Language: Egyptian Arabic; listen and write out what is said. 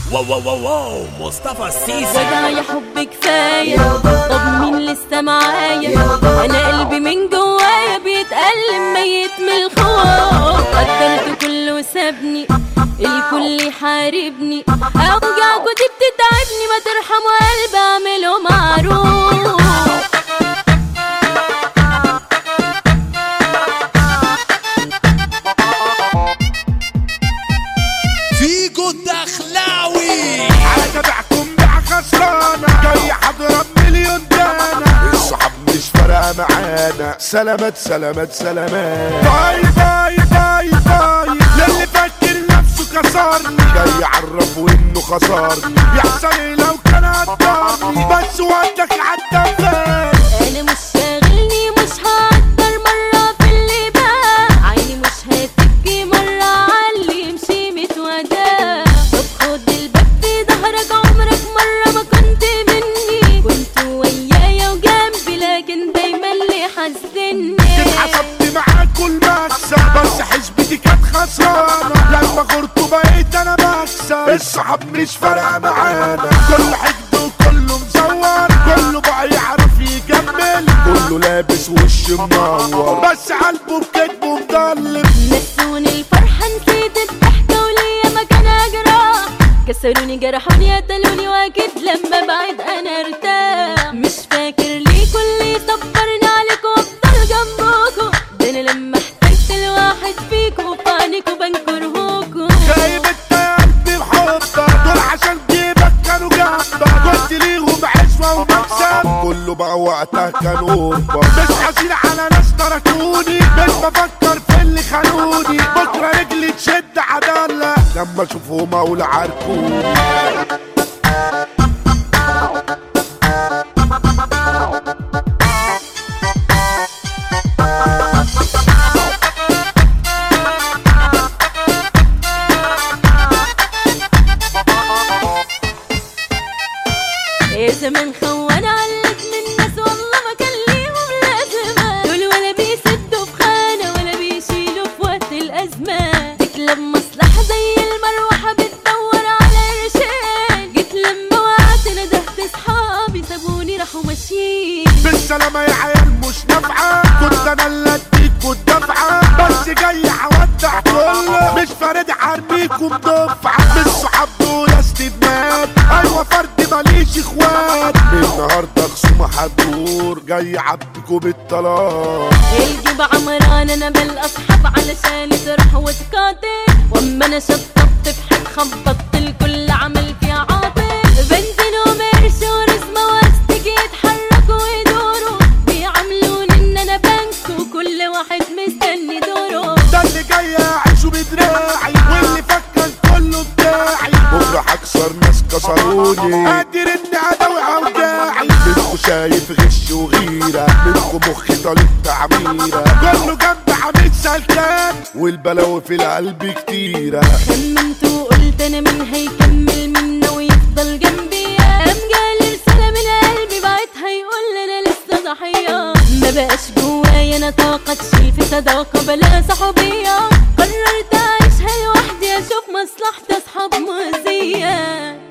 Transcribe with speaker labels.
Speaker 1: واو واو واو واو مصطفى السيسي
Speaker 2: وداع يا حب كفاية طب مين لسه معايا أنا قلبي من جوايا بيتألم ميت من الخوف قدرت كله سابني الكل يحاربني أوجعكوا دي بتتعبني ما ترحموا قلبي أعمله معروف
Speaker 1: فيجو الدخلاوي
Speaker 3: على تبعكم بيع خسرانة جاي حضرب مليون دانا الصحاب مش فارقة معانا سلامات سلامات سلامات باي باي باي باي للي فاكر نفسه كسرني جاي يعرفه انه خسرني يحصل إيه لو كان قدرني بس وقتك عدى فين
Speaker 2: انا مش شاغلني مش هقدر مرة في اللي بقى عيني مش هتبكي مرة عاللي يمشي متودع طب خد الباب في ظهرك عمرك مرة ما كنت مني كنت ويايا وجنبي لكن دايما اللي حزني
Speaker 3: اتحسبت معاكوا المكسب بس حسبتي كانت خسرانة لما غرتوا بقيت انا بكسب الصحاب مش فارقة معانا كل حقد وكله مزور كله بقى يعرف يكمل كله لابس وش منور بس قلبه بكدبه مضلم
Speaker 2: نسوني الفرحة نسيت الضحكة وليا مكان أجراح كسروني جرحوني قتلوني واكيد لما بعد انا ارتاح مش فاكر ليه كل يصبرني عليكم وافضل جنبكم ده انا لما احتجت الواحد فيكم في عينيكوا بنكرهوكوا
Speaker 3: جايب انت يا قلبي بحبك دول عشان جيبك كانوا جنبك كنت ليهم عشوة ومكسب كله بقى وقتها كان قربك مش حزين على ناس تركوني مش بفكر في اللي خانوني بكرة رجلي تشد عدالة لما اشوفهم اقول عاركوني
Speaker 2: يا زمان خوان علق من الناس والله ما كان ليهم لازمة دول ولا بيسدوا في خانة ولا بيشيلوا في وقت الأزمة تكلم مصلحة زي المروحة بتدور على قرشين جيت لما وقعت ندهت صحابي سابوني راحوا ماشيين
Speaker 3: بالسلامة يا عيال مش نافعة كنت انا اللي اديك والدفعة بس جاي هودع كله مش فارد حرميكم دفعة مش صحاب دول استبنات ايوه فرد ماليش اخوات النهارده خصومة هتدور جاي عبدكوا بالطلاق
Speaker 2: الجيب عمران انا بالاصحاب علشان تروح وتقاتل واما انا شطبت في حد خبطت الكل عمل في عاطل بنزين ومرش ورسمة واستك يتحركوا ويدوروا بيعاملوني ان انا بنك وكل واحد مستني دوره
Speaker 3: ده اللي جاي اعيشه بدراعي واللي فكر كله بتاعي بكره هكسر ناس كسروني قادر اني اداوي اوجاعي منكو شايف غش وغيره منكو مخي طالب تعميره كله جنب حميد سلكان والبلاوي في القلب كتيره
Speaker 2: خمنت وقلت انا مين هيكمل منا ويفضل جنبي قام جالي رسالة من قلبي بعتها يقول انا لسه ضحية ما بقاش جوايا انا طاقة تشيل في صداقة بلا صحوبية قررت اعيشها لوحدي اشوف مصلحتي اصحاب مؤذية